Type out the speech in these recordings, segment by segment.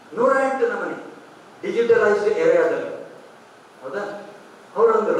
ನೂರ ಎಂಟು ನಮನೆ ಡಿಜಿಟಲೈಸ್ಡ್ ಏರಿಯಾದಲ್ಲಿ ಹೌದಾ ಅವರಂದರು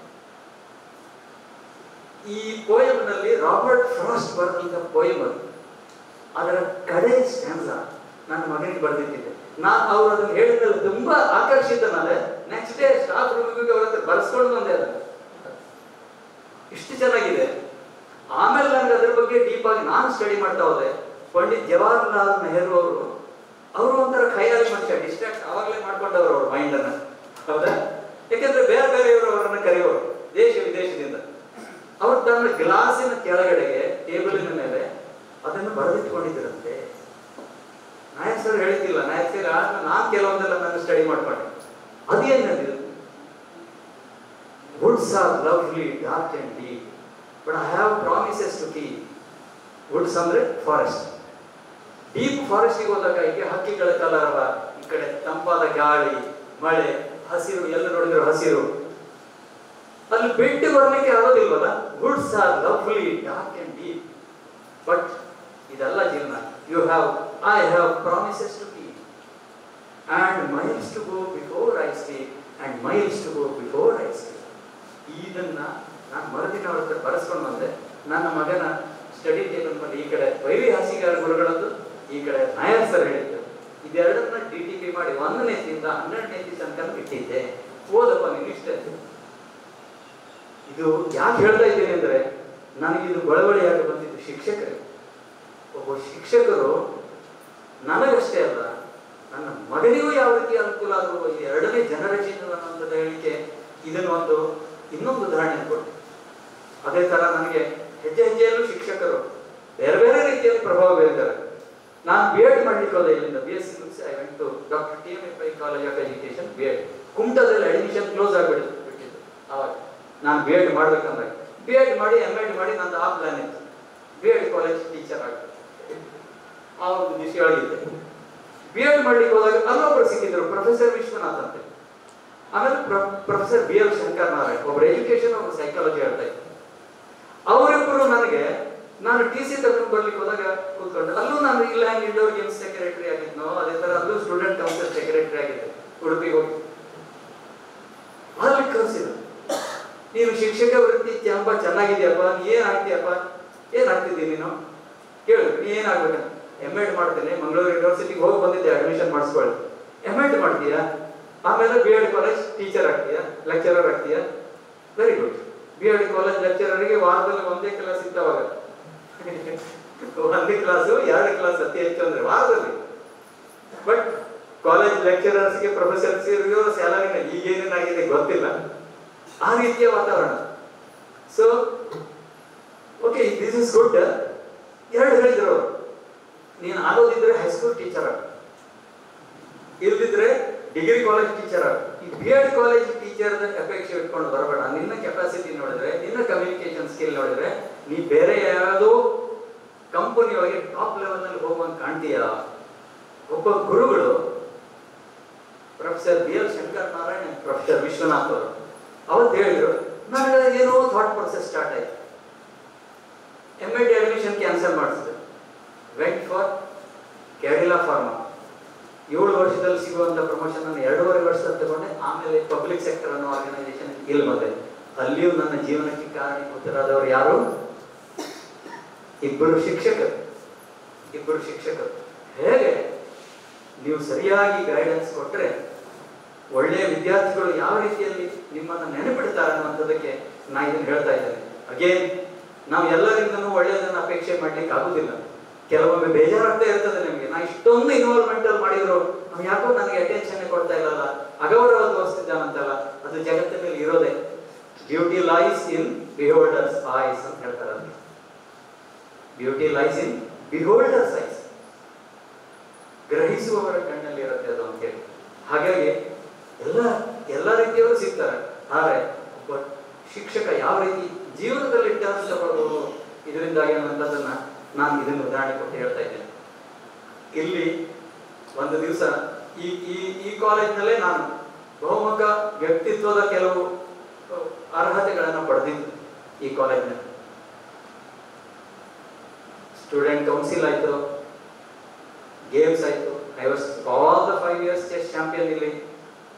ಈ ಪೋಯಮ್ನಲ್ಲಿ ರಾಬರ್ಟ್ ಫ್ರಾಸ್ಟ್ ಬರೆದಂಥ ಪೋಯಮ್ ಅದು ಅದರ ಕಡೆ ಸ್ಟ್ಯಾನ್ಸ ನನ್ನ ಮಗನಿಗೆ ಬರೆದಿಟ್ಟಿದ್ದೆ ನಾನು ಅವ್ರು ಅದನ್ನ ಹೇಳಿದ್ಮೇಲೆ ತುಂಬಾ ಆಕರ್ಷಿತನಾದೆ ನೆಕ್ಸ್ಟ್ ಡೇ ಸ್ಟಾಫ್ ರೂಮಿಗೆ ಅವ್ರ ಹತ್ರ ಬರ್ಸ್ಕೊಂಡು ಬಂದೆ ಅದನ್ನ ಇಷ್ಟು ಚೆನ್ನಾಗಿದೆ ಆಮೇಲೆ ನನಗೆ ಅದ್ರ ಬಗ್ಗೆ ಡೀಪ್ ಆಗಿ ನಾನು ಸ್ಟಡಿ ಮಾಡ್ತಾ ಹೋದೆ ಪಂಡಿತ್ ಜವಾಹರ್ಲಾಲ್ ನೆಹರು ಅವರು ಅವರು ಒಂಥರ ಖಯಾಲಿ ಮನುಷ್ಯ ಡಿಸ್ಟ್ರಾಕ್ಟ್ ಆವಾಗಲೇ ಮಾಡ್ಕೊಂಡವ್ರು ಅವ್ರ ಮೈಂಡ್ ಅನ್ನ ಹೌದಾ ಯಾಕಂದ್ರೆ ಬೇರೆ ಬೇರೆಯವರು ಅವರನ್ನ ಕರೆಯೋರು ದೇಶ ವಿದೇಶದಿಂದ ಅವರು ತನ್ನ ಗ್ಲಾಸಿನ ಕೆಳಗಡೆಗೆ ಟೇಬಲಿನ ಮೇಲೆ ಅದನ್ನು ಬರೆದಿಟ್ಕೊಂಡಿದ್ದರಂತೆ ನಾಯಕ್ ಸರ್ ಹೇಳಿದ್ದಿಲ್ಲ ನಾಯಕ್ ಸರ್ ಆದ್ಮೇಲೆ ನಾನು ಕೆಲವೊಂದೆಲ್ಲ ನಾನು ಸ್ಟಡಿ ಮಾಡ್ಕೊಂಡೆ ಅದೇನದು woods are lovely dark and deep but I have promises to keep woods ಅಂದ್ರೆ ಫಾರೆಸ್ಟ್ ಡೀಪ್ ಫಾರೆಸ್ಟಿಗೆ ಹೋದಾಗ ಈಗ ಹಕ್ಕಿಗಳ ಕಲರವ ಈ ಕಡೆ ತಂಪಾದ ಗಾಳಿ ಮಳೆ ಹಸಿರು ಎಲ್ಲ ನೋಡಿದ್ರು ಹಸಿರು ಅಲ್ಲಿ ಬಿಟ್ಟು ಬರ್ಲಿಕ್ಕೆ ಆಗೋದಿಲ್ವಲ್ಲ woods are lovely dark and deep but ಇದೆಲ್ಲ ಜೀವನ you have I have promises to keep and miles to go before I sleep and miles to go before I sleep ಇದನ್ನ ನಾನು ಮರುದಿನ ಅವ್ರ ಹತ್ರ ಬರೆಸ್ಕೊಂಡು ಬಂದೆ ನನ್ನ ಮಗನ ಸ್ಟಡಿ ಟೇಬಲ್ ಮೇಲೆ ಈ ಕಡೆ ವೈವಿ ಹಾಸಿಗಾರ ಗುರುಗಳದ್ದು ಈ ಕಡೆ ನಾಯರ್ ಸರ್ ಹೇಳಿದ್ದು ಇದೆರಡನ್ನ ಡಿ ಟಿ ಪಿ ಮಾಡಿ ಒಂದನೇತಿಂದ ಹನ್ನೆರಡನೇ ತನಕ ಇಟ್ಟಿದ್ದೆ ಓದಪ್ಪ ನೀನು ಇಷ್ಟೇ ಇದು ಯಾಕೆ ಹೇಳ್ತಾ ಇದ್ದೀನಿ ಅಂದ್ರೆ ನನಗಿದು ಬಳವಳಿಯಾಗಿ ಬಂದಿದ್ದು ಶಿಕ್ಷಕರು ಒಬ್ಬ ಶಿಕ್ಷಕರು ನನಗಷ್ಟೇ ಅಲ್ಲ ನನ್ನ ಮಗನಿಗೂ ಯಾವ ರೀತಿ ಅನುಕೂಲ ಆಗುವ ಈ ಎರಡನೇ ಜನರೇಷನ್ ಅನ್ನುವಂಥದ್ದು ಹೇಳಿಕೆ ಇದನ್ನು ಒಂದು ಇನ್ನೊಂದು ಉದಾಹರಣೆ ಕೊಟ್ಟು ಅದೇ ತರ ನನಗೆ ಹೆಜ್ಜೆ ಹೆಜ್ಜೆಯಲ್ಲೂ ಶಿಕ್ಷಕರು ಬೇರೆ ಬೇರೆ ರೀತಿಯಲ್ಲಿ ಪ್ರಭಾವ ಬೀರ್ತಾರೆ ನಾನು ಬಿ ಎಡ್ ಮಾಡ್ಲಿಕ್ಕೆ ಹೋದೆ ಇಲ್ಲಿಂದ ಬಿ ಎಸ್ ಸಿ ಮುಗಿಸಿ I went to doctor T M F I college of education B Ed ಕುಮಟದಲ್ಲಿ ಅಡ್ಮಿಷನ್ ಕ್ಲೋಸ್ ಆಗಿಬಿಟ್ಟು ಬಿಟ್ಟಿದ್ದು ಅವಾಗ ನಾನು ಬಿ ಎಡ್ ಮಾಡ್ಬೇಕಂದ್ರೆ ಬಿ ಎಡ್ ಮಾಡಿ ಎಮ್ ಎಡ್ ಮಾಡಿ ನಂದು ಆ ಪ್ಲಾನ್ ಇತ್ತು ಬಿ ಎಡ್ ಕಾಲೇಜ್ ಟೀಚರ್ ಆಗ್ತದೆ ಆ ಒಂದು ದಿಶೆಯೊಳಗಿದ್ದೆ ಬಿ ಎಡ್ ಮಾಡ್ಲಿಕ್ಕೆ ಹೋದಾಗ ಅಲ್ಲೊಬ್ರು ಸಿಕ್ಕಿದ್ರು ಪ್ರೊಫೆಸರ್ ವಿಶ್ವನಾಥ್ ಅಂತ ಆಮೇಲೆ professor B L Shankar Narayan ಒಬ್ರು ಎಜುಕೇಶನ್ ಒಬ್ರು ಸೈಕಾಲಜಿ ಹೇಳ್ತಾ ಇದ್ರು ಅವರಿಬ್ಬರು ನನಗೆ ನಾನು ಟಿ ಸಿ ತಗೊಂಡು ಬರ್ಲಿಕ್ಕೆ ಹೋದಾಗ ಕೂತ್ಕೊಂಡೆ ಅಲ್ಲೂ ನಾನು ಇಲ್ಲ ಹಂಗೆ ಇಂಡೋರ್ ಗೇಮ್ಸ್ ಸೆಕ್ರೆಟರಿ ಆಗಿದ್ನೋ ಅದೇ ತರ ಅಲ್ಲೂ ಸ್ಟೂಡೆಂಟ್ ಕೌನ್ಸಿಲ್ ಸೆಕ್ರೆಟರಿ ಆಗಿದ್ದೆ ಉಡುಪಿಗೆ ಹೋಗಿ ಅಲ್ಲಿ ಕಳಿಸಿದ್ರು ನೀನು ಶಿಕ್ಷಕ ವೃತ್ತಿ ತುಂಬಾ ಚೆನ್ನಾಗಿದೆಯಪ್ಪ ನೀ ಏನ್ ಆಗ್ತೀಯಪ್ಪ ಏನ್ ಆಗ್ತಿದ್ದೀನಿ ನೀನು ಕೇಳು ನೀ ಏನಾಗ್ಬೇಕಂತ ಎಮ್ ಎಡ್ ಮಾಡ್ತೇನೆ ಮಂಗಳೂರು ಯೂನಿವರ್ಸಿಟಿಗೆ ಹೋಗಿ ಬಂದಿದ್ದೆ ಅಡ್ಮಿಷನ್ ಮಾಡಿಸ್ಕೊಳ್ಳಿ ಎಮ್ ಎಡ್ ಮಾಡ್ತೀಯಾ ಆಮೇಲೆ ಬಿ ಎಡ್ ಕಾಲೇಜ್ ಟೀಚರ್ ಆಗ್ತೀಯಾ ಲೆಕ್ಚರರ್ ಆಗ್ತೀಯಾ very good B Ed college ಲೆಕ್ಚರರ್ಗೆ ವಾರದಲ್ಲಿ ಒಂದೇ ಕ್ಲಾಸ್ ಇತ್ತವಾಗ ಒಂದೇ ಕ್ಲಾಸು ಎರಡು ಕ್ಲಾಸ್ ಅತಿ ಹೆಚ್ಚು ಅಂದ್ರೆ ವಾರದಲ್ಲಿ ಬಟ್ ಕಾಲೇಜ್ ಲೆಕ್ಚರರ್ಸ್ಗೆ ಪ್ರೊಫೆಸರ್ಸ್ಗೆ ಸ್ಯಾಲರಿನ ಈಗ ಏನೇನಾಗಿದೆ ಗೊತ್ತಿಲ್ಲ ಆ ರೀತಿಯ ವಾತಾವರಣ so okay this is good ಎರಡು ಹೇಳಿದ್ರು ಅವರು ನೀನು ಆಗೋದಿದ್ರೆ ಹೈಸ್ಕೂಲ್ ಟೀಚರ್ ಆಗ ಇಲ್ದಿದ್ರೆ ಡಿಗ್ರಿ ಕಾಲೇಜ್ ಟೀಚರ್ ಆಗ ಈ ಬಿ ಎಡ್ ಕಾಲೇಜ್ ಟೀಚರ್ ಅಪೇಕ್ಷೆ ಇಟ್ಕೊಂಡು ಬರಬೇಡ ನಿನ್ನ ಕೆಪಾಸಿಟಿ ನೋಡಿದ್ರೆ ನಿನ್ನ ಕಮ್ಯುನಿಕೇಶನ್ ಸ್ಕಿಲ್ ನೋಡಿದ್ರೆ ನೀ ಬೇರೆ ಯಾವುದೋ ಕಂಪನಿ ಒಳಗೆ ಟಾಪ್ ಲೆವೆಲ್ ನಲ್ಲಿ ಹೋಗುವಂತ ಕಾಣ್ತೀಯ ಒಬ್ಬ ಗುರುಗಳು professor B L Shankar Narayan professor Vishwanath ಅವರು ಅವತ್ತು ಹೇಳಿದ್ರು ನನಗೆ ಏನೋ ಥಾಟ್ ಪ್ರೊಸೆಸ್ ಸ್ಟಾರ್ಟ್ ಆಯ್ತು ಎಮ್ ಎಡ್ ಅಡ್ಮಿಷನ್ ಕ್ಯಾನ್ಸಲ್ ಮಾಡಿಸಿದೆ ವೆಂಟ್ ಫಾರ್ ಕ್ಯಾಡಿಲಾ ಫಾರ್ಮಾ ಏಳು ವರ್ಷದಲ್ಲಿ ಸಿಗುವಂತ ಪ್ರಮೋಷನ್ ನಾನು ಎರಡೂವರೆ ವರ್ಷದಲ್ಲಿ ತಗೊಂಡೆ ಆಮೇಲೆ ಪಬ್ಲಿಕ್ ಸೆಕ್ಟರ್ ಅನ್ನೋ ಆರ್ಗನೈಸೇಷನ್ ಇಲ್ಲಿ ಬಂದೆ ಅಲ್ಲಿಯೂ ನನ್ನ ಜೀವನಕ್ಕೆ ಕಾರಣೀಭೂತರಾದವರು ಯಾರು ಇಬ್ಬರು ಶಿಕ್ಷಕರು ಇಬ್ಬರು ಶಿಕ್ಷಕರು ಹೇಗೆ ನೀವು ಸರಿಯಾಗಿ ಗೈಡೆನ್ಸ್ ಕೊಟ್ಟರೆ ಒಳ್ಳೆಯ ವಿದ್ಯಾರ್ಥಿಗಳು ಯಾವ ರೀತಿಯಲ್ಲಿ ನಿಮ್ಮನ್ನು ನೆನಪಿಡ್ತಾರೆ ಅನ್ನುವಂಥದ್ದಕ್ಕೆ ನಾ ಇದನ್ನು ಹೇಳ್ತಾ ಇದ್ದೇನೆ ಅಗೇನ್ ನಾವು ಎಲ್ಲರಿಂದನೂ ಒಳ್ಳೆಯದನ್ನು ಅಪೇಕ್ಷೆ ಮಾಡ್ಲಿಕ್ಕೆ ಆಗುದಿಲ್ಲ ಕೆಲವೊಮ್ಮೆ ಬೇಜಾರಾಗ್ತಾ ಇರ್ತದೆ ನಿಮಗೆ ನಾ ಇಷ್ಟೊಂದು ಇನ್ವಾಲ್ವ್ಮೆಂಟ್ ಅಲ್ಲಿ ಮಾಡಿದ್ರು ನಾವು ಯಾಕೋ ನನಗೆ ಅಟೆನ್ಷನ್ ಕೊಡ್ತಾ ಇಲ್ಲಲ್ಲ ಅಗೌರವ ತೋರಿಸ್ತಿದ್ದಾನಂತಲ್ಲ ಅದು ಜಗತ್ತಿನಲ್ಲಿ ಇರೋದೇ beauty lies in beholder's eyes ಅಂತ ಹೇಳ್ತಾರೆ ಅದಕ್ಕೆ beauty lies in beholder's eyes ಗ್ರಹಿಸುವವರ ಕಣ್ಣಲ್ಲಿ ಇರುತ್ತೆ ಅದು ಅಂತ ಹೇಳಿ ಹಾಗಾಗಿ ಎಲ್ಲ ಎಲ್ಲ ರೀತಿಯವರು ಸಿಗ್ತಾರೆ ಆದರೆ ಒಬ್ಬ ಶಿಕ್ಷಕ ಯಾವ ರೀತಿ ಜೀವನದಲ್ಲಿ ಟರ್ನ್ಸ್ ತಗೊಳ್ಬೋದು ಇದರಿಂದಾಗಿ ಅನ್ನೋಂಥದ್ದನ್ನ ನಾನು ಇದನ್ನು ಉದಾಹರಣೆ ಕೊಟ್ಟು ಹೇಳ್ತಾ ಇದ್ದೇನೆ ಇಲ್ಲಿ ಒಂದು ದಿವಸ ಈ ಈ ಈ ಕಾಲೇಜ್ನಲ್ಲೇ ನಾನು ಬಹುಮುಖ ವ್ಯಕ್ತಿತ್ವದ ಕೆಲವು ಅರ್ಹತೆಗಳನ್ನು ಪಡೆದಿದ್ದು ಈ ಕಾಲೇಜ್ನಲ್ಲಿ ಸ್ಟೂಡೆಂಟ್ ಕೌನ್ಸಿಲ್ ಆಯಿತು ಗೇಮ್ಸ್ ಆಯಿತು ಐ ವಾಸ್ ಆಲ್ ದ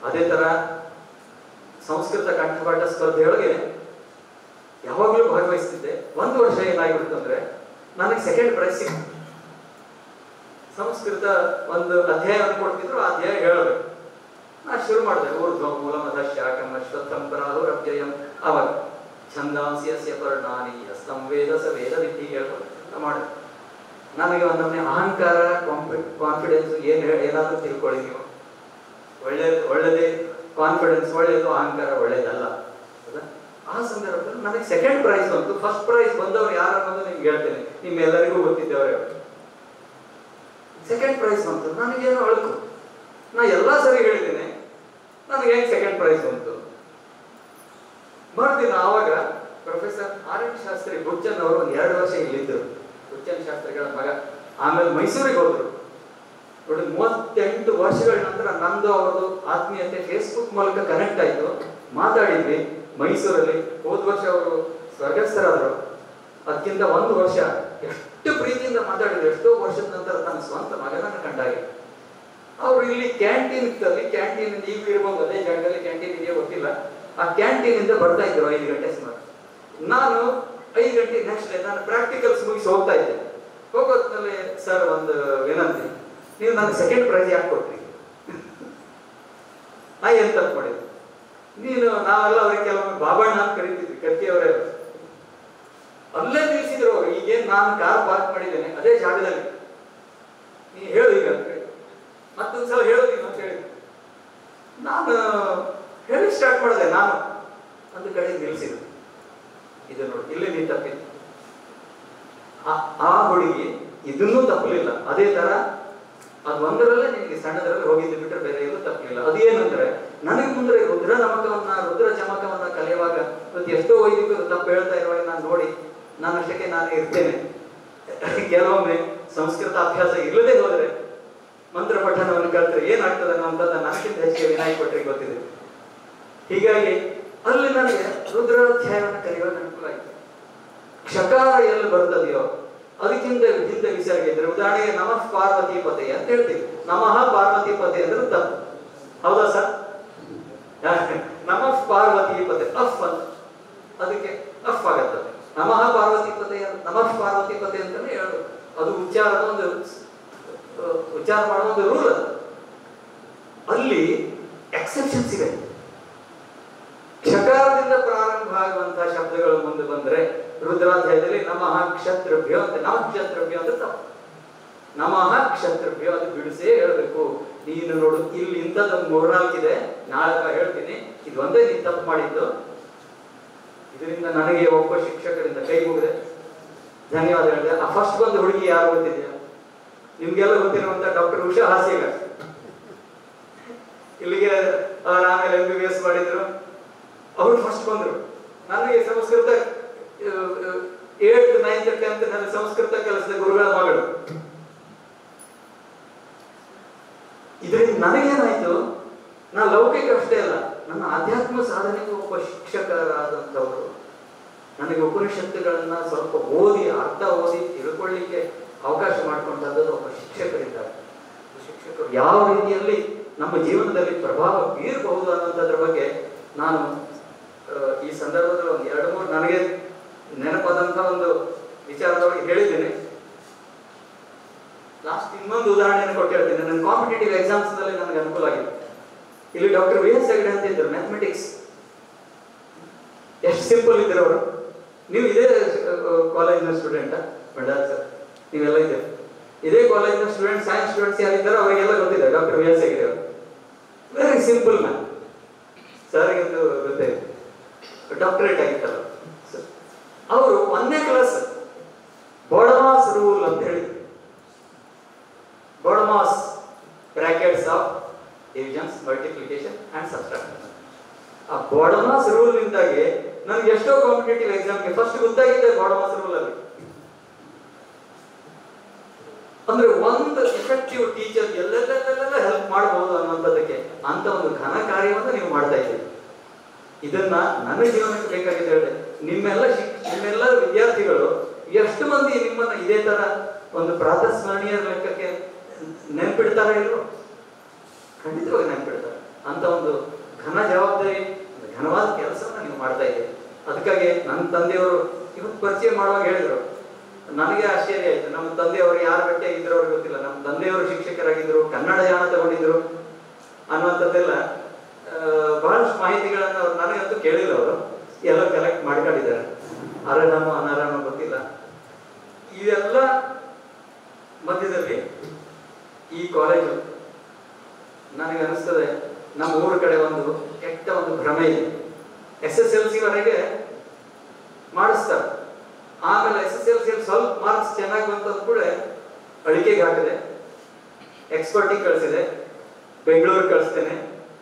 ಅದೇ ತರ ಸಂಸ್ಕೃತ ಕಂಠಪಾಠ ಸ್ಪರ್ಧೆಯೊಳಗೆ ಯಾವಾಗಲೂ ಭಾಗವಹಿಸ್ತಿದ್ದೆ ಒಂದು ವರ್ಷ ಏನಾಗ್ಬಿಡ್ತು ಅಂದ್ರೆ ನನಗೆ ಸೆಕೆಂಡ್ ಪ್ರೈಸ್ ಸಿಕ್ತು ಸಂಸ್ಕೃತ ಒಂದು ಅಧ್ಯಾಯವನ್ನು ಕೊಡ್ತಿದ್ರು ಆ ಅಧ್ಯಾಯ ಹೇಳಬೇಕು ನಾ ಶುರು ಮಾಡಿದೆ ಊರ್ಧ್ವ ಮೂಲಮದ ಶಾಕಂ ಅಶ್ವತ್ಥಂ ಪರಾಹುರವ್ಯಯಂ ಅವಾಗ ಛಂದಾಂಸಿ ಯಸ್ಯ ಪರ್ಣಾನಿ ಯಸ್ತಂ ವೇದ ಸ ವೇದ ವಿಧಿ ಹೇಳ್ಕೊಂಡು ಮಾಡಿದೆ ನನಗೆ ಒಂದೊಮ್ಮೆ ಅಹಂಕಾರ ಕಾನ್ಫಿಡೆನ್ಸ್ ಏನ್ ಹೇಳಿ ಏನಾದ್ರೂ ತಿಳ್ಕೊಳ್ಳಿ ನೀವು ಒಳ್ಳೆ ಒಳ್ಳೆದೇ ಕಾನ್ಫಿಡೆನ್ಸ್ ಒಳ್ಳೆಯದು ಅಹಂಕಾರ ಒಳ್ಳೆಯದಲ್ಲ ಹೌದಾ? ಆ ಸಂದರ್ಭದಲ್ಲಿ ನನಗೆ ಸೆಕೆಂಡ್ ಪ್ರೈಸ್ ಬಂತು ಫಸ್ಟ್ ಪ್ರೈಸ್ ಬಂದವರು ಯಾರು ಅನ್ನೋದು ನಿಮ್ಗೆ ಹೇಳ್ತೇನೆ ನಿಮ್ಮೆಲ್ಲರಿಗೂ ಗೊತ್ತಿದ್ದವರೇ ಸೆಕೆಂಡ್ ಪ್ರೈಸ್ ಬಂತು ನನಗೇನು ಅಳುಕು ನಾ ಎಲ್ಲ ಸರಿ ಹೇಳಿದ್ದೇನೆ ನನಗೆ ಹೆಂಗ್ ಸೆಕೆಂಡ್ ಪ್ರೈಸ್ ಬಂತು ಮರುದಿನ ಆವಾಗ professor R N Shastri Buchchan ಅವರು ಒಂದು ಎರಡು ವರ್ಷ ಇಲ್ಲಿದ್ದರು ಬುಚ್ಚನ್ ಶಾಸ್ತ್ರಿಗಳ ಮಗ ಆಮೇಲೆ ಮೈಸೂರಿಗೆ ಹೋದ್ರು ನೋಡಿ ಮೂವತ್ತೆಂಟು ವರ್ಷಗಳ ನಂತರ ನಂದು ಅವರದು ಆತ್ಮೀಯತೆ ಫೇಸ್ಬುಕ್ ಮೂಲಕ ಕನೆಕ್ಟ್ ಆಯ್ತು ಮಾತಾಡಿದ್ವಿ ಮೈಸೂರಲ್ಲಿ ಹೋದ ವರ್ಷ ಅವರು ಸ್ವರ್ಗಸ್ಥರಾದ್ರು ಅದಕ್ಕಿಂತ ಒಂದು ವರ್ಷ ಎಷ್ಟು ಪ್ರೀತಿಯಿಂದ ಮಾತಾಡಿದ್ರು ಎಷ್ಟೋ ವರ್ಷದ ನಂತರ ತನ್ನ ಸ್ವಂತ ಮಗನನ್ನು ಕಂಡಾಗೆ ಅವ್ರು ಇಲ್ಲಿ ಕ್ಯಾಂಟೀನ್ ಇತ್ತಲ್ಲಿ ಕ್ಯಾಂಟೀನ್ ಈಗ ಇರ್ಬೋದು ಅದೇ ಜಾಗದಲ್ಲಿ ಕ್ಯಾಂಟೀನ್ ಇದೆಯೋ ಗೊತ್ತಿಲ್ಲ ಆ ಕ್ಯಾಂಟೀನ್ ಇಂದ ಬರ್ತಾ ಇದ್ರು ಐದು ಗಂಟೆ ಸುಮಾರು ನಾನು ಐದು ಗಂಟೆ ನೆಕ್ಸ್ಟ್ ಡೇ ನಾನು ಪ್ರಾಕ್ಟಿಕಲ್ಸ್ ಮುಗಿಸಿ ಹೋಗ್ತಾ ಇದ್ದೆ ಹೋಗೋದ್ಮೇಲೆ ಸರ್ ಒಂದು ವಿನಂತಿ ನೀವು ನನಗೆ ಸೆಕೆಂಡ್ ಪ್ರೈಸ್ ಯಾಕೆ ಕೊಟ್ರಿ ನಾ ಏನ್ ತಪ್ಪು ಮಾಡಿದ್ದೆ ನೀನು ನಾವೆಲ್ಲ ಅವ್ರಿಗೆ ಕೆಲವೊಮ್ಮೆ ಬಾಬಣ್ಣ ಅಂತ ಕರಿತಿದ್ವಿ ಕರ್ಕಿಯವರೇ ಅಲ್ಲೇ ನಿಲ್ಸಿದ್ರು ಅವರು ಈಗೇನ್ ನಾನು ಕಾರ್ ಪಾರ್ಕ್ ಮಾಡಿದ್ದೇನೆ ಅದೇ ಜಾಗದಲ್ಲಿ ನೀ ಹೇಳು ಈಗ ಅಂತ ಹೇಳಿ ಮತ್ತೊಂದ್ಸಲ ಹೇಳೋದಿಲ್ಲ ಅಂತ ಹೇಳಿ ನಾನು ಹೇಳಿ ಸ್ಟಾರ್ಟ್ ಮಾಡಿದೆ ನಾನು ಒಂದು ಕಡೆ ನಿಲ್ಸಿದ್ರು ಇದು ನೋಡಿ ಇಲ್ಲಿ ನೀ ತಪ್ಪಿತ್ತು ಆ- ಆ ಹುಡುಗಿ ಇದನ್ನೂ ತಪ್ಪಲಿಲ್ಲ ಅದೇ ತರ ಅದು ಒಂದರಲ್ಲೇ ನಿನಗೆ ಸಣ್ಣದರಲ್ಲಿ ಹೋಗಿದ್ದು ಬಿಟ್ಟರೆ ಬೇರೆ ಎಲ್ಲೂ ತಪ್ಪಲಿಲ್ಲ ಅದೇನಂದ್ರೆ ನನಗೆ ಮುಂದೆ ರುದ್ರ ನಮಕವನ್ನ ರುದ್ರ ಚಮಕವನ್ನ ಕಲಿಯುವಾಗ ಇವತ್ತು ಎಷ್ಟೋ ವೈದಿಕರು ತಪ್ಪು ಹೇಳ್ತಾ ಇರುವಾಗ ನಾನು ನೋಡಿ ನಾನು ಅಷ್ಟಕ್ಕೆ ನಾನು ಇರ್ತೇನೆ ಕೆಲವೊಮ್ಮೆ ಸಂಸ್ಕೃತ ಅಭ್ಯಾಸ ಇಲ್ಲದೆ ಹೋದ್ರೆ ಮಂತ್ರ ಪಠಣವನ್ನು ಕಲ್ತ್ರೆ ಏನಾಗ್ತದೆ ಅನ್ನೋಂಥದ್ದು ನನಗಿಂತ ಹೆಚ್ಚಿಗೆ ವಿನಾಯಕ್ ಭಟ್ರಿಗೆ ಗೊತ್ತಿದೆ ಹೀಗಾಗಿ ಅಲ್ಲಿ ನನಗೆ ರುದ್ರಾಧ್ಯಾಯವನ್ನು ಕಲಿಯುವಾಗ ಅನುಕೂಲ ಆಯ್ತು ಕ್ಷಕಾರ ಎಲ್ಲಿ ಬರ್ತದೆಯೋ ಅದಕ್ಕಿಂತ ಹಿಂದೆ ವಿಸರ್ಗ ಇದ್ರೆ ಉದಾಹರಣೆಗೆ ನಮಃ ಪಾರ್ವತಿ ಪತೆ ಅಂತ ಹೇಳ್ತೀವಿ ನಮಃ ಪಾರ್ವತಿ ಪತೆ ಅಂದ್ರೆ ತಪ್ಪು ಹೌದಾ ಸರ್ ನಮಃ ಪಾರ್ವತಿ ಪತೆ ಅಫ್ ಅಂತ ಅದಕ್ಕೆ ಅಫ್ ಆಗತ್ತದೆ ನಮಃ ಪಾರ್ವತಿ ಪತೆ ನಮಃ ಪಾರ್ವತಿ ಪತೆ ಅಂತಾನೆ ಹೇಳೋದು ಅದು ಉಚ್ಚಾರದ ಒಂದು ಆ, ಉಚ್ಚಾರ ಮಾಡುವ ಒಂದು ರೂಲ್ ಅದು ಅಲ್ಲಿ ಎಕ್ಸೆಪ್ಷನ್ಸ್ ಇದೆ ಕ್ಷಕಾರದಿಂದ ಪ್ರಾರಂಭ ಆಗುವಂತಹ ಶಬ್ದಗಳು ಮುಂದೆ ಬಂದ್ರೆ ರುದ್ರಾಧ್ಯಾಯದಲ್ಲಿ ನಮಃ ಕ್ಷತ್ರಭ್ಯೋ ಅಂತ ನಮಃ ಕ್ಷತ್ರಭ್ಯೋ ಅಂತ ತಪ್ಪು ನಮಃ ಕ್ಷತ್ರಭ್ಯೋ ಅದು ಬಿಡಿಸೇ ಹೇಳ್ಬೇಕು ನೀನು ನೋಡು ಇಲ್ಲಿ ಇಂಥದ್ದೊಂದು ಮೂರ್ನಾಲ್ಕಿದೆ ನಾಳೆ ಬಾ ಹೇಳ್ತೀನಿ ಇದು ಒಂದೇ ನೀನು ತಪ್ಪು ಮಾಡಿದ್ದು ಇದರಿಂದ ನನಗೆ ಒಬ್ಬ ಶಿಕ್ಷಕರಿಂದ ಕೈ ಮುಗಿದೆ ಧನ್ಯವಾದ ಹೇಳಿದೆ ಆ ಫಸ್ಟ್ ಬಂದ ಹುಡುಗಿ ಯಾರು ಗೊತ್ತಿದೆಯಾ ನಿಮ್ಗೆಲ್ಲ ಗೊತ್ತಿರುವಂತ ಡಾಕ್ಟರ್ ಉಷಾ ಹಾಸ್ಯಗ ಇಲ್ಲಿಗೆ ಅವ್ರು ಆಮೇಲೆ ಎಂ ಬಿ ಬಿ ಎಸ್ ಮಾಡಿದ್ರು ಅವರು ಫಸ್ಟ್ ಬಂದ್ರು ನನಗೆ ಸಂಸ್ಕೃತ ಏಟ್ ನೈನ್ತ್ ಟೆಂತ್ ನನ್ನ ಸಂಸ್ಕೃತ ಕೆಲಸದ ಗುರುಗಳ ಮಗಳು ಇದರಿಂದ ನನಗೇನಾಯ್ತು ನಾ ಲೌಕಿಕ ಅಷ್ಟೇ ಅಲ್ಲ ನನ್ನ ಆಧ್ಯಾತ್ಮ ಸಾಧನೆಗೆ ಒಬ್ಬ ಶಿಕ್ಷಕರಾದಂಥವರು ನನಗೆ ಉಪನಿಷತ್ತುಗಳನ್ನ ಸ್ವಲ್ಪ ಓದಿ ಅರ್ಥ ಓದಿ ತಿಳ್ಕೊಳ್ಳಿಕ್ಕೆ ಅವಕಾಶ ಮಾಡ್ಕೊಂಡದ್ದು ಒಬ್ಬ ಶಿಕ್ಷಕರಿದ್ದಾರೆ ಶಿಕ್ಷಕರು ಯಾವ ರೀತಿಯಲ್ಲಿ ನಮ್ಮ ಜೀವನದಲ್ಲಿ ಪ್ರಭಾವ ಬೀರಬಹುದು ಅನ್ನೋಂಥದ್ರ ಬಗ್ಗೆ ನಾನು ಆ, ಈ ಸಂದರ್ಭದಲ್ಲಿ ಒಂದು ಎರಡು ಮೂರು ನನಗೆ ನೆನಪಾದಂಥ ಒಂದು ವಿಚಾರದೊಳಗೆ ಹೇಳಿದ್ದೇನೆ ಲಾಸ್ಟ್ ಇನ್ನೊಂದು ಉದಾಹರಣೆಯನ್ನು ಕೊಟ್ಟು ಹೇಳ್ತೀನಿ ನನ್ನ ಕಾಂಪಿಟೇಟಿವ್ ಎಕ್ಸಾಮ್ಸ್ ನಲ್ಲಿ ನನಗೆ ಅನುಕೂಲ ಆಗಿದೆ ಇಲ್ಲಿ ಡಾಕ್ಟರ್ ವಿ ಎಸ್ ಹೆಗಡೆ ಅಂತ ಇದ್ರು ಮ್ಯಾಥಮೆಟಿಕ್ಸ್ ಎಷ್ಟು ಸಿಂಪಲ್ ಇದ್ರು ಅವರು ನೀವು ಇದೇ ಕಾಲೇಜಿನ ಸ್ಟೂಡೆಂಟ್ ಬಂಡಾರ ಸರ್ ನೀವೆಲ್ಲ ಇದ್ದೀರಿ ಇದೇ ಕಾಲೇಜಿನ ಸ್ಟೂಡೆಂಟ್ ಸೈನ್ಸ್ ಸ್ಟೂಡೆಂಟ್ಸ್ ಯಾರಿದ್ದಾರೆ ಅವರಿಗೆಲ್ಲ ಗೊತ್ತಿದೆ ಡಾಕ್ಟರ್ ವಿ ಎಸ್ ಹೆಗಡೆ ಅವರು ವೆರಿ ಸಿಂಪಲ್ ಮ್ಯಾನ್ ಸರ್ಗಿಂದು ಗೊತ್ತೇ ಡಾಕ್ಟರೇಟ್ ಆಗಿತ್ತಲ್ಲ ಸರ್ ಅವರು ಒಂದನೇ ಕ್ಲಾಸ್ ಬೋಡಮಾಸ್ ರೂಲ್ ಅಂತ ಹೇಳಿದ್ರು BODMAS brackets of divisions multiplication and subtraction ಆ ಬೋಡಮಾಸ್ ರೂಲ್ ನಿಂದಾಗಿ ನನಗೆ ಎಷ್ಟೋ ಕಾಂಪಿಟೇಟಿವ್ ಎಕ್ಸಾಮ್ಗೆ ಫಸ್ಟ್ ಗೊತ್ತಾಗಿದೆ ಬೋಡಮಾಸ್ ರೂಲ್ ಅಲ್ಲಿ ಅಂದ್ರೆ ಒಂದು ಎಫೆಕ್ಟಿವ್ ಟೀಚರ್ ಎಲ್ಲೆಲ್ಲೆಲ್ಲೆಲ್ಲ ಹೆಲ್ಪ್ ಮಾಡಬಹುದು ಅನ್ನೋಂಥದ್ದಕ್ಕೆ ಅಂತ ಒಂದು ಘನ ಕಾರ್ಯವನ್ನು ನೀವು ಮಾಡ್ತಾ ಇದ್ದೀರಿ ಇದನ್ನ ನನ್ನ ಜೀವನಕ್ಕೆ ಬೇಕಾಗಿದೆ ಹೇಳಿದೆ ನಿಮ್ಮೆಲ್ಲ ಶಿಕ್ ನಿಮ್ಮೆಲ್ಲ ವಿದ್ಯಾರ್ಥಿಗಳು ಎಷ್ಟು ಮಂದಿ ನಿಮ್ಮನ್ನ ಇದೇ ತರ ಒಂದು ಪ್ರಾತಃ ಸ್ಮರಣೀಯ ಲೆಕ್ಕಕ್ಕೆ ನೆನ್ಪಿಡ್ತಾರ ಇಲ್ವೋ ಖಂಡಿತವಾಗಿ ನೆನ್ಪಿಡ್ತಾರೆ ಅಂತ ಒಂದು ಘನ ಜವಾಬ್ದಾರಿ ಒಂದು ಘನವಾದ ಕೆಲಸವನ್ನು ನೀವು ಮಾಡ್ತಾ ಇದ್ದೀರಿ ಅದಕ್ಕಾಗಿ ನನ್ನ ತಂದೆಯವರು ಇವತ್ತು ಪರಿಚಯ ಮಾಡುವಾಗ ಹೇಳಿದರು ನನಗೆ ಆಶ್ಚರ್ಯ ಆಯ್ತು ನಮ್ಮ ತಂದೆಯವರು ಯಾರ ಬೆಟ್ಟೆ ಇದ್ರು ಅವ್ರಿಗೆ ಗೊತ್ತಿಲ್ಲ ನಮ್ಮ ತಂದೆಯವರು ಶಿಕ್ಷಕರಾಗಿದ್ದರು ಕನ್ನಡ ಯಾಣ ತಗೊಂಡಿದ್ರು ಅನ್ನುವಂಥದ್ದೆಲ್ಲ ಆ, ಬಹಳಷ್ಟು ಮಾಹಿತಿಗಳನ್ನು ಅವ್ರು ನನಗಂತೂ ಕೇಳಿಲ್ಲ ಅವರು ಎಲ್ಲ ಕಲೆಕ್ಟ್ ಮಾಡ್ಕೊಂಡಿದ್ದಾರೆ ಅರಹನೋ ಅನರಹನೋ ಗೊತ್ತಿಲ್ಲ ಇವೆಲ್ಲ ಮಧ್ಯದಲ್ಲಿ ಈ ಕಾಲೇಜು ನನಗೆ ಅನಿಸ್ತದೆ ನಮ್ಮ ಊರ ಕಡೆ ಒಂದು ಕೆಟ್ಟ ಒಂದು ಭ್ರಮೆ ಇದೆ ಎಸ್ ಎಸ್ ಎಲ್ ಸಿ ವರೆಗೆ ಮಾಡಿಸ್ತಾರೆ ಆಮೇಲೆ ಎಸ್ ಎಸ್ ಎಲ್ ಸಿ ಸ್ವಲ್ಪ ಮಾರ್ಕ್ಸ್ ಚೆನ್ನಾಗಿ ಬಂತಂದ ಕೂಡ ಅಳಿಕೆಗೆ ಹಾಕಿದೆ ಎಕ್ಸ್ಪರ್ಟಿಗೆ ಕಳಿಸಿದೆ ಬೆಂಗಳೂರು ಕಳಿಸ್ತೇನೆ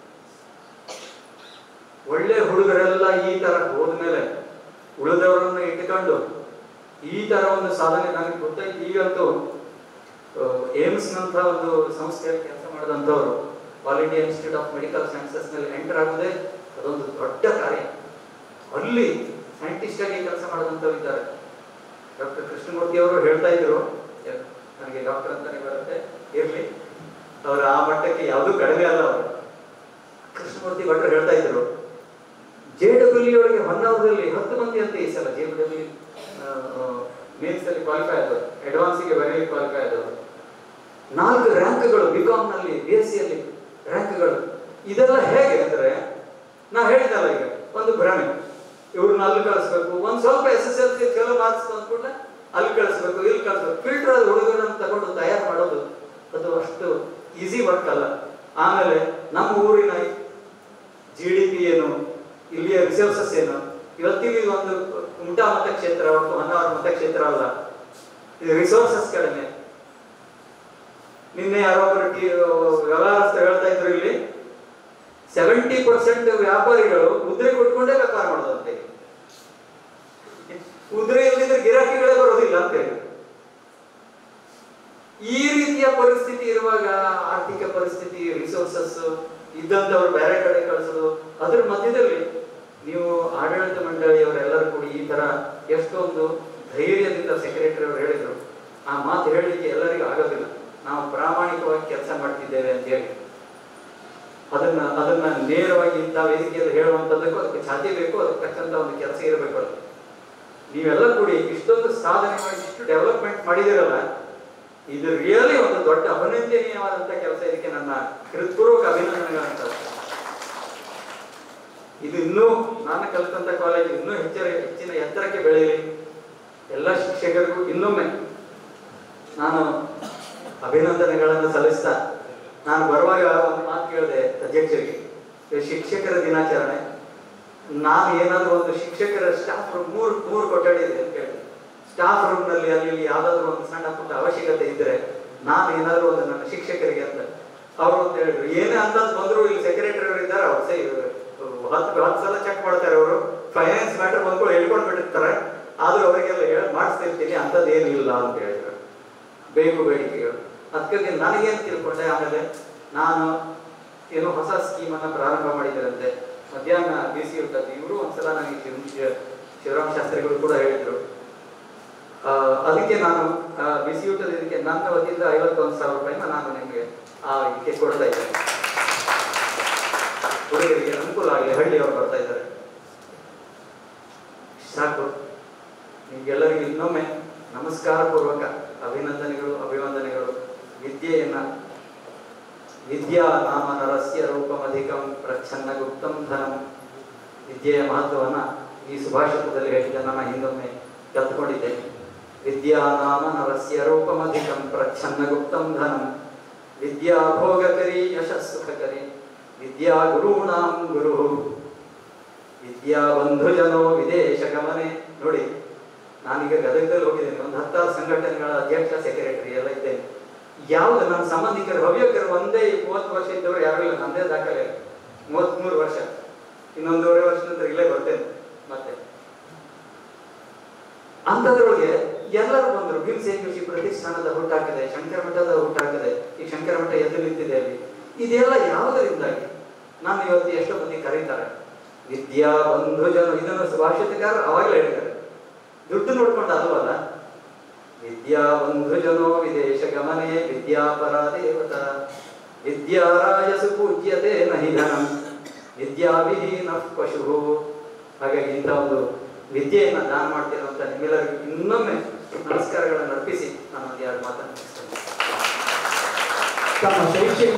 ಒಳ್ಳೆ ಹುಡುಗರೆಲ್ಲ ಈ ತರ ಹೋದ್ಮೇಲೆ ಉಳಿದವರನ್ನ ಇಟ್ಕೊಂಡು ಈ ತರ ಒಂದು ಸಾಧನೆ ನನಗೆ ಗೊತ್ತಾಯ್ತು ಈಗಂತೂ ಏಮ್ಸ್ ನಂತ ಒಂದು ಸಂಸ್ಥೆಯಲ್ಲಿ ಕೆಲಸ ಮಾಡಿದಂಥವ್ರು All India Institute of Medical Sciences ನಲ್ಲಿ ಎಂಟರ್ ಆಗೋದೇ ಅದೊಂದು ದೊಡ್ಡ ಕಾರ್ಯ ಅಲ್ಲಿ ಸೈಂಟಿಸ್ಟ್ ಆಗಿ ಕೆಲಸ ಮಾಡಿದಂಥವ್ರು ಇದ್ದಾರೆ ಡಾಕ್ಟರ್ ಕೃಷ್ಣಮೂರ್ತಿ ಅವರು ಹೇಳ್ತಾ ಇದ್ರು ಎ- ನನಗೆ ಡಾಕ್ಟರ್ ಅಂತಾನೆ ಬರುತ್ತೆ ಇರ್ಲಿ ಅವರ ಆ ಮಟ್ಟಕ್ಕೆ ಯಾವುದೂ ಕಡಿಮೆ ಅಲ್ಲ ಅವರು ಕೃಷ್ಣಮೂರ್ತಿ ಭಟ್ರು ಹೇಳ್ತಾ ಇದ್ರು ಜೆ ಡಬ್ಲ್ಯೂ ಒಳಗೆ ಹೊನ್ನಾವರದಲ್ಲಿ ಹತ್ತು ಮಂದಿ ಅಂತ ಈ ಸಲ ಜೆ ಡಬ್ಲ್ಯೂ ಮೇನ್ಸ್ ಅಲ್ಲಿ ಕ್ವಾಲಿಫೈ ಆದವರು ಅಡ್ವಾನ್ಸಿಗೆ ಬರೀಲಿ ಕ್ವಾಲಿಫೈ ಆದವರು ನಾಲ್ಕು ರ್ಯಾಂಕ್ಗಳು ಬಿಕಾಮ್ ನಲ್ಲಿ ಬಿ ಎಸ್ ಸಿಯಲ್ಲಿ ರ್ಯಾಂಕ್ಗಳು ಇದೆಲ್ಲ ಹೇಗೆ ಅಂದ್ರೆ ನಾ ಹೇಳಿದಲ್ಲ ಈಗ ಒಂದು ಭ್ರಮೆ ಇವ್ರನ್ನ ಅಲ್ಲಿ ಕಳಿಸ್ಬೇಕು ಒಂದ್ ಸ್ವಲ್ಪ ಎಸ್ ಎಸ್ ಎಲ್ ಸಿ ಚಲೋ ಮಾರ್ಕ್ಸ್ ಕೂಡಲೇ ಅಲ್ಲಿ ಕಳಿಸ್ಬೇಕು ಇಲ್ಲಿ ಕಳಿಸ್ಬೇಕು ಫಿಲ್ಟರ್ ಅದು ಹುಡುಗರನ್ನ ತಗೊಂಡು ತಯಾರು ಮಾಡೋದು ಅದು ಅಷ್ಟು ಈಸಿ ವರ್ಕ್ ಅಲ್ಲ ಆಮೇಲೆ ನಮ್ಮ ಊರಿನ ಜಿ ಡಿ ಪಿ ಏನು ಇಲ್ಲಿಯ ರಿಸೋರ್ಸಸ್ ಏನು ಇವತ್ತಿಗೆ ಇದು ಒಂದು ಕುಮಟಾ ಮತಕ್ಷೇತ್ರ ಮತ್ತು ಹೊನ್ನಾವರ ಮತಕ್ಷೇತ್ರ ಅಲ್ಲ ಇದು ರಿಸೋರ್ಸಸ್ ಕಡಿಮೆ ನಿನ್ನೆ ಯಾರೊಬ್ಬರು ಟಿ ವ್ಯವಹಾರಸ್ಥ ಹೇಳ್ತಾ ಇದ್ರು ಇಲ್ಲಿ ಸೆವೆಂಟಿ ಪರ್ಸೆಂಟ್ ವ್ಯಾಪಾರಿಗಳು ಮುದ್ರೆ ಕೊಟ್ಕೊಂಡೇ ವ್ಯಾಪಾರ ಮಾಡೋದಂತೆ ಮುದ್ರೆ ಇಲ್ಲದಿದ್ರೆ ಗಿರಾಕಿಗಳೇ ಬರೋದಿಲ್ಲ ಅಂತ ಹೇಳಿ ಈ ರೀತಿಯ ಪರಿಸ್ಥಿತಿ ಇರುವಾಗ ಆರ್ಥಿಕ ಪರಿಸ್ಥಿತಿ ರಿಸೋರ್ಸಸ್ ಇದ್ದಂಥವ್ರು ಬೇರೆ ಕಡೆ ಕಳಿಸೋದು ಅದ್ರ ಮಧ್ಯದಲ್ಲಿ ನೀವು ಆಡಳಿತ ಮಂಡಳಿಯವರೆಲ್ಲರೂ ಕೂಡಿ ಈ ತರ ಎಷ್ಟೊಂದು ಧೈರ್ಯದಿಂದ ಸೆಕ್ರೆಟರಿ ಅವರು ಹೇಳಿದ್ರು ಆ ಮಾತು ಹೇಳಲಿಕ್ಕೆ ಎಲ್ಲರಿಗೂ ಆಗೋದಿಲ್ಲ ನಾವು ಪ್ರಾಮಾಣಿಕವಾಗಿ ಕೆಲಸ ಮಾಡ್ತಿದ್ದೇವೆ ಅಂತ ಹೇಳಿ ಅದನ್ನ ಅದನ್ನ ನೇರವಾಗಿ ಇಂಥ ವೇದಿಕೆಯಲ್ಲಿ ಹೇಳುವಂಥದ್ದಕ್ಕೂ ಅದಕ್ಕೆ ಛಾತಿ ಬೇಕು ಅದಕ್ಕೆ ತಕ್ಕಂಥ ಒಂದು ಕೆಲಸ ಇರಬೇಕು ಅದು ನೀವೆಲ್ಲ ಕೂಡಿ ಇಷ್ಟೊಂದು ಸಾಧನೆ ಮಾಡಿ ಇಷ್ಟು ಡೆವಲಪ್ಮೆಂಟ್ ಮಾಡಿದಿರಲ್ಲ ಇದು ರಿಯಲಿ ಒಂದು ದೊಡ್ಡ ಅಭಿನಂದನೀಯವಾದಂತ ಕೆಲಸ ಇದಕ್ಕೆ ನನ್ನ ಹೃತ್ಪೂರ್ವಕ ಅಭಿನಂದನೆಗಳಂತ ಇದು ಇನ್ನೂ ನಾನು ಕಲಿತಂತ ಕಾಲೇಜ್ ಇನ್ನೂ ಹೆಚ್ಚಿನ ಹೆಚ್ಚಿನ ಎತ್ತರಕ್ಕೆ ಬೆಳೆಯಲಿ ಎಲ್ಲ ಶಿಕ್ಷಕರಿಗೂ ಇನ್ನೊಮ್ಮೆ ನಾನು ಅಭಿನಂದನೆಗಳನ್ನು ಸಲ್ಲಿಸ್ತಾ ನಾನು ಬರುವಾಗ ಒಂದು ಮಾತು ಕೇಳಿದೆ ಅಧ್ಯಕ್ಷರಿಗೆ ಇದು ಶಿಕ್ಷಕರ ದಿನಾಚರಣೆ ನಾನು ಏನಾದರೂ ಒಂದು ಶಿಕ್ಷಕರ ಸ್ಟಾಫ್ ರೂಮ್ ಮೂರು ಮೂರು ಕೊಠಡಿ ಇದೆ ಅಂತ ಹೇಳಿದೆ ಸ್ಟಾಫ್ ರೂಮ್ ನಲ್ಲಿ ಅಲ್ಲಿ ಇಲ್ಲಿ ಯಾವ್ದಾದ್ರು ಒಂದು ಸಣ್ಣ ಪುಟ್ಟ ಅವಶ್ಯಕತೆ ಇದ್ರೆ ನಾನು ಏನಾದ್ರು ಒಂದು ನನ್ನ ಶಿಕ್ಷಕರಿಗೆ ಅಂತ ಅವರು ಅಂತ ಹೇಳಿದ್ರು ಏನೇ ಅಂದಾಜ್ ಬಂದ್ರು ಇಲ್ಲಿ ಸೆಕ್ರೆಟರಿ ಅವರು ಇದ್ದಾರೆ ಅವ್ರು ಸೈ ಹತ್ತು ಹತ್ತು ಸಲ ಚೆಕ್ ಮಾಡ್ತಾರೆ ಅವರು ಫೈನಾನ್ಸ್ ಮ್ಯಾಟರ್ ಬಂದ್ಕೊಂಡು ಹೇಳ್ಕೊಂಡು ಬಿಟ್ಟಿರ್ತಾರೆ ಆದ್ರೂ ಅವರಿಗೆಲ್ಲ ಹೇಳಿ ಮಾಡಿಸ್ತಿರ್ತೀನಿ ಅಂಥದ್ದು ಏನು ಇಲ್ಲ ಅಂತ ಹೇಳಿದ್ರು ಬೇಕು ಬೇಡಿಕೆಗಳು ಅದಕ್ಕಾಗಿ ನನಗೇನು ತಿಳ್ಕೊಂಡೆ ಆಮೇಲೆ ನಾನು ಏನೋ ಹೊಸ ಸ್ಕೀಮನ್ನು ಪ್ರಾರಂಭ ಮಾಡಿದರಂತೆ ಮಧ್ಯಾಹ್ನ ಬಿ ಸಿ ಇರ್ತದೆ ಇವರು ಒಂದ್ಸಲ ನನಗೆ ಶಿವ- ಶಿವ- ಶಿವರಾಮ ಶಾಸ್ತ್ರಿಗಳು ಕೂಡ ಹೇಳಿದ್ರು ಆ, ಅದಕ್ಕೆ ನಾನು ಬಿಸಿ ಊಟದ ಇದಕ್ಕೆ ನನ್ನ ವತಿಯಿಂದ ಐವತ್ತೊಂದು ಸಾವಿರ ರೂಪಾಯಿನ ನಾನು ನಿಮಗೆ ಆ ಇದಕ್ಕೆ ಕೊಡ್ತಾ ಇದ್ದೇನೆ ಹುಡುಗರಿಗೆ ಅನುಕೂಲ ಆಗಲಿ ಹಳ್ಳಿಯವರು ಬರ್ತಾ ಇದ್ದಾರೆ ಸಾಕು ನಿಮ್ಗೆಲ್ಲರಿಗೂ ಇನ್ನೊಮ್ಮೆ ನಮಸ್ಕಾರ ಪೂರ್ವಕ ಅಭಿನಂದನೆಗಳು ಅಭಿವಂದನೆಗಳು ವಿದ್ಯೆಯನ್ನ ವಿದ್ಯಾ ನಾಮ ನರಸ್ಯ ರೂಪಮಧಿಕಂ ಪ್ರಚ್ಛನ್ನ ಗುಪ್ತಂ ಧನಂ ವಿದ್ಯೆಯ ಮಹತ್ವವನ್ನ ಈ ಸುಭಾಷಿತದಲ್ಲಿ ಹೇಳಿದ್ದನ್ನ ನಾನು ಹಿಂದೊಮ್ಮೆ ಕಲ್ತ್ಕೊಂಡಿದ್ದೆ ವಿದ್ಯಾ ನಾಮ ನರಸ್ಯ ರೂಪಮಧಿಕಂ ಪ್ರಚ್ಛನ್ನ ಗುಪ್ತಂ ಧನಂ ವಿದ್ಯಾ ಭೋಗಕರಿ ಯಶಸ್ಸುಖಕರಿ ವಿದ್ಯಾ ಗುರುಣಾಂ ಗುರು ವಿದ್ಯಾ ಬಂಧುಜನೋ ವಿದೇಶ ಗಮನೆ ನೋಡಿ ನಾನೀಗ ಗದಗದಲ್ಲಿ ಹೋಗಿದ್ದೇನೆ ಒಂದು ಹತ್ತಾರು ಸಂಘಟನೆಗಳ ಅಧ್ಯಕ್ಷ ಸೆಕ್ರೆಟರಿ ಎಲ್ಲ ಇದ್ದೇನೆ ಯಾವ್ದು ನನ್ನ ಸಂಬಂಧಿಕರು ಹವ್ಯಕರು ಒಂದೇ ಮೂವತ್ತು ವರ್ಷ ಇದ್ದವರು ಯಾರು ಇಲ್ಲ ನಂದೇ ದಾಖಲೆ ಮೂವತ್ಮೂರು ವರ್ಷ ಇನ್ನೊಂದೂವರೆ ವರ್ಷ ನಂತರ ಇಲ್ಲೇ ಬರ್ತೇನೆ ಮತ್ತೆ ಅಂಥದ್ರೊಳಗೆ ಎಲ್ಲರೂ ಬಂದರು ಭೀಮಸೇನ ಕೃಷಿ ಪ್ರತಿಷ್ಠಾನದ ಹುಟ್ಟಾಕಿದೆ ಶಂಕರ ಮಠದ ಹುಟ್ಟಾಕಿದೆ ಈ ಶಂಕರ ಮಠ ಎದ್ದು ನಿಂತಿದೆ ಅಲ್ಲಿ ಇದೆಲ್ಲ ಯಾವುದರಿಂದಾಗಿ ನಾನು ಇವತ್ತು ಎಷ್ಟೋ ಮಂದಿ ಕರೀತಾರೆ ವಿದ್ಯಾ ಬಂಧು ಜನ ಇದನ್ನು ಸುಭಾಷಿತಗಾರ ಅವಾಗಲೇ ಹೇಳಿದ್ದಾರೆ ದುಡ್ಡು ನೋಡ್ಕೊಂಡು ಅಲ್ವಲ್ಲ ವಿದ್ಯಾ ಬಂಧು ಜನೋ ವಿದೇಶ ಗಮನೆ ವಿದ್ಯಾಪರ ದೇವತ ವಿದ್ಯಾರಾಜಸು ಪೂಜ್ಯತೆ ನಹಿಧನಂ ವಿದ್ಯಾವಿಹೀನ ಪಶು ಹಾಗಾಗಿ ಇಂಥ ಒಂದು ವಿದ್ಯೆಯನ್ನು ದಾನ ಮಾಡ್ತಿರುವಂಥ ನಿಮ್ಮೆಲ್ಲರಿಗೂ ಇನ್ನೊಮ್ಮೆ ನಮಸ್ಕಾರಗಳನ್ನು ಅರ್ಪಿಸಿ ನಾನು ಒಂದು ಎರಡು ಮಾತನ್ನು ಮುಗಿಸ್ತೇನೆ ತಮ್ಮ ಶೈಕ್ಷಣಿಕ